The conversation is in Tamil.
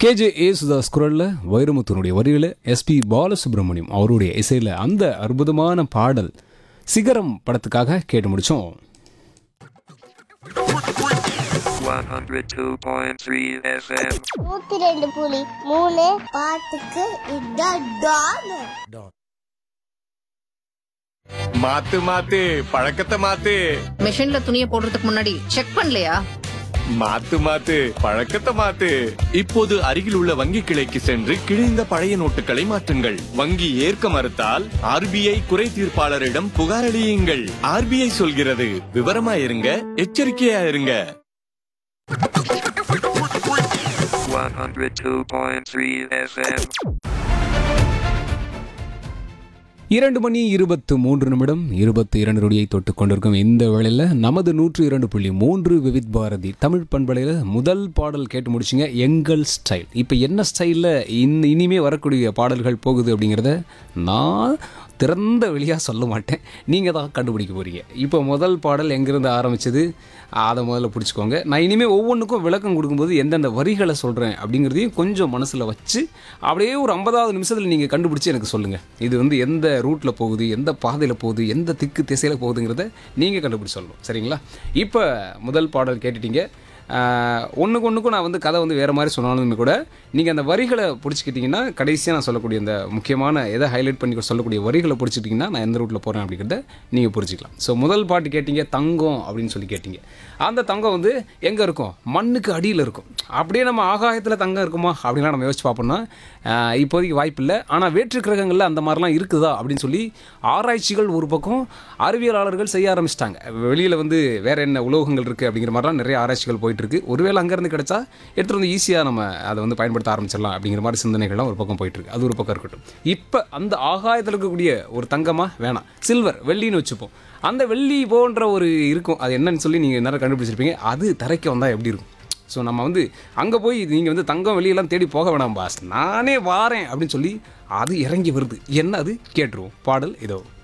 கேஜே ஏசுதாஸ் குரலில் வைரமுத்துனுடைய வரியில் எஸ்பி பாலசுப்ரமணியம் அவருடைய இசையில் அந்த அற்புதமான பாடல் சிகரம் படத்துக்காக கேட்டு முடிச்சோம் 102.3 FM. நூத்தி ரெண்டு புலி மூணு பாட்டுக்கு இதான் டான் மாத்து மாத்து பழக்கத்தை மாத்து மிஷின்ல துணியை போடுறதுக்கு முன்னாடி செக் பண்ணலையா மாத்து மாத்து பழக்கத்தை மாத்து இப்போது அருகில் உள்ள வங்கி கிளைக்கு சென்று கிழிந்த பழைய நோட்டுகளை மாற்றுங்கள் வங்கி ஏற்க மறுத்தால் ஆர்பிஐ குறை தீர்ப்பாளரிடம் புகாரளியுங்கள் ஆர்பிஐ சொல்கிறது விவரமா இருங்க எச்சரிக்கையா இருங்க 102.3 FM. இரண்டு மணி இருபத்து மூன்று நிமிடம் இருபத்தி இரண்டு நொடியை தொட்டு கொண்டிருக்கும் இந்த வேளையில் நமது நூற்று இரண்டு புள்ளி மூன்று விவித் பாரதி தமிழ் பண்பலையில் முதல் பாடல் கேட்டு முடிச்சிங்க எங்கள் ஸ்டைல் இப்போ என்ன ஸ்டைலில் இன் இனிமே வரக்கூடிய பாடல்கள் போகுது அப்படிங்கிறத நான் திறந்த வெளியாக சொல்ல மாட்டேன் நீங்கள் தான் கண்டுபிடிக்க போகிறீங்க இப்போ முதல் பாடல் எங்கேருந்து ஆரம்பிச்சது அதை முதல்ல பிடிச்சிக்கோங்க நான் இனிமேல் ஒவ்வொன்றுக்கும் விளக்கம் கொடுக்கும்போது எந்தெந்த வரிகளை சொல்கிறேன் அப்படிங்கிறதையும் கொஞ்சம் மனசில் வச்சு அப்படியே ஒரு ஐம்பதாவது நிமிஷத்தில் நீங்கள் கண்டுபிடிச்சி எனக்கு சொல்லுங்கள் இது வந்து எந்த ரூட்டில் போகுது எந்த பாதையில் போகுது எந்த திக்கு திசையில் போகுதுங்கிறத நீங்கள் கண்டுபிடிச்சி சொல்லணும் சரிங்களா இப்போ முதல் பாடல் கேட்டுட்டீங்க ஒன்றுக்கு ஒன்றுக்கும் நான் வந்து கதை வந்து வேறு மாதிரி சொன்னாலுமே கூட நீங்கள் அந்த வரிகளை பிடிச்சிக்கிட்டிங்கன்னா கடைசியாக நான் சொல்லக்கூடிய இந்த முக்கியமான எதை ஹைலைட் பண்ணி சொல்லக்கூடிய வரிகளை பிடிச்சிட்டிங்கன்னா நான் எந்த ரூட்டில் போகிறேன் அப்படிங்கிறத நீங்கள் புரிஞ்சிக்கலாம் ஸோ முதல் பாட்டு கேட்டீங்க தங்கம் அப்படின்னு சொல்லி கேட்டீங்க அந்த தங்கம் வந்து எங்கே இருக்கும் மண்ணுக்கு அடியில் இருக்கும் அப்படியே நம்ம ஆகாயத்தில் தங்கம் இருக்குமா அப்படின்லாம் நம்ம யோசிச்சு பார்ப்போம்னா ஆஹ், இப்போதைக்கு வாய்ப்பு இல்லை ஆனால் வேற்று கிரகங்களில் அந்த மாதிரிலாம் இருக்குதா அப்படின்னு சொல்லி ஆராய்ச்சிகள் ஒரு பக்கம் அறிவியலாளர்கள் செய்ய ஆரம்பிச்சிட்டாங்க வெளியில் வந்து வேற என்ன உலோகங்கள் இருக்குது அப்படிங்கிற மாதிரிலாம் நிறைய ஆராய்ச்சிகள் போயிட்டு இருக்கு ஒருவேளை அங்கேருந்து கிடைச்சா எடுத்துகிட்டு வந்து ஈஸியாக நம்ம அதை வந்து பயன்படுத்த ஆரம்பிச்சிடலாம் அப்படிங்கிற மாதிரி சிந்தனைகள்லாம் ஒரு பக்கம் போயிட்டு இருக்கு அது ஒரு பக்கம் இருக்கட்டும் இப்போ அந்த ஆகாயத்தில் இருக்கக்கூடிய ஒரு தங்கமா வேணாம் சில்வர் வெள்ளின்னு வச்சுப்போம் அந்த வெள்ளி போன்ற ஒரு இருக்கும் அது என்னன்னு சொல்லி நீங்கள் நேரம் கண்டுபிடிச்சிருப்பீங்க அது தரைக்கு வந்தால் எப்படி இருக்கும் ஸோ நம்ம வந்து அங்கே போய் நீங்கள் வந்து தங்கம் வெளியெல்லாம் தேடி போக வேணாம் பாஸ் நானே வாரேன் அப்படின்னு சொல்லி அது இறங்கி வருது என்ன அது கேட்டுருவோம் பாடல் இதோ